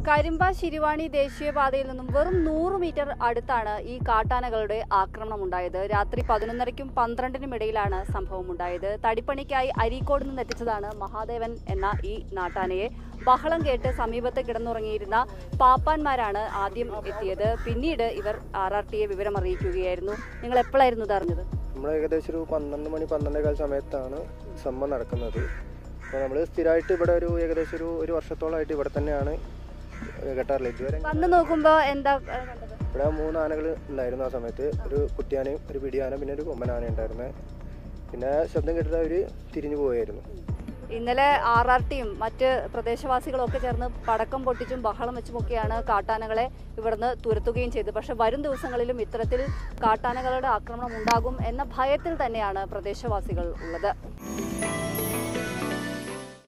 കരിമ്പ ശിരുവാണി ദേശീയപാതയിൽ നിന്നും വെറും നൂറ് മീറ്റർ അടുത്താണ് ഈ കാട്ടാനകളുടെ ആക്രമണം ഉണ്ടായത് രാത്രി പതിനൊന്നരയ്ക്കും പന്ത്രണ്ടിനും ഇടയിലാണ് സംഭവം ഉണ്ടായത് തടിപ്പണിക്കായി അരീക്കോട് നിന്ന് എത്തിച്ചതാണ് മഹാദേവൻ എന്ന ഈ നാട്ടാനയെ ബഹളം കേട്ട് സമീപത്ത് കിടന്നുറങ്ങിയിരുന്ന പാപ്പാന്മാരാണ് ആദ്യം എത്തിയത് പിന്നീട് ഇവർ ആർ ആർ ടിയെ വിവരം അറിയിക്കുകയായിരുന്നു നിങ്ങൾ എപ്പോഴായിരുന്നു ഇത് അറിഞ്ഞത് നമ്മൾ ഏകദേശം ഒരു പന്ത്രണ്ട് മണി പന്ത്രണ്ടേകാൽ സമയത്താണ് സംഭവം നടക്കുന്നത് അപ്പോൾ നമ്മൾ സ്ഥിരമായിട്ട് ഇവിടെ ഒരു ഏകദേശം ഒരു ഒരു വർഷത്തോളമായിട്ട് ഇവിടെ തന്നെയാണ് കെട്ടാറില്ല ഇതുവരെ വന്ന് നോക്കുമ്പോ എന്താ ഏ, കണ്ടത് ഇവിടെ മൂന്ന് ആനകൾ ഉണ്ടായിരുന്നു ആ സമയത്ത് ഒരു കുട്ടിയാനയും ഒരു പിടിയാന പിന്നെ ഒരു കൊമ്പനാന ഉണ്ടായിരുന്നത് പിന്നെ ശബ്ദം കേട്ടിട്ട് അവർ തിരിഞ്ഞു പോയായിരുന്നു ഇന്നലെ ആർ ആർ ടിയും മറ്റ് പ്രദേശവാസികളും ഒക്കെ ചേർന്ന് പടക്കം പൊട്ടിച്ചും ബഹളം വെച്ചുമൊക്കെയാണ് കാട്ടാനകളെ ഇവിടുന്ന് തുരത്തുകയും ചെയ്തത് പക്ഷെ വരും ദിവസങ്ങളിലും ഇത്തരത്തിൽ കാട്ടാനകളുടെ ആക്രമണം ഉണ്ടാകും എന്ന ഭയത്തിൽ തന്നെയാണ് പ്രദേശവാസികൾ ഉള്ളത്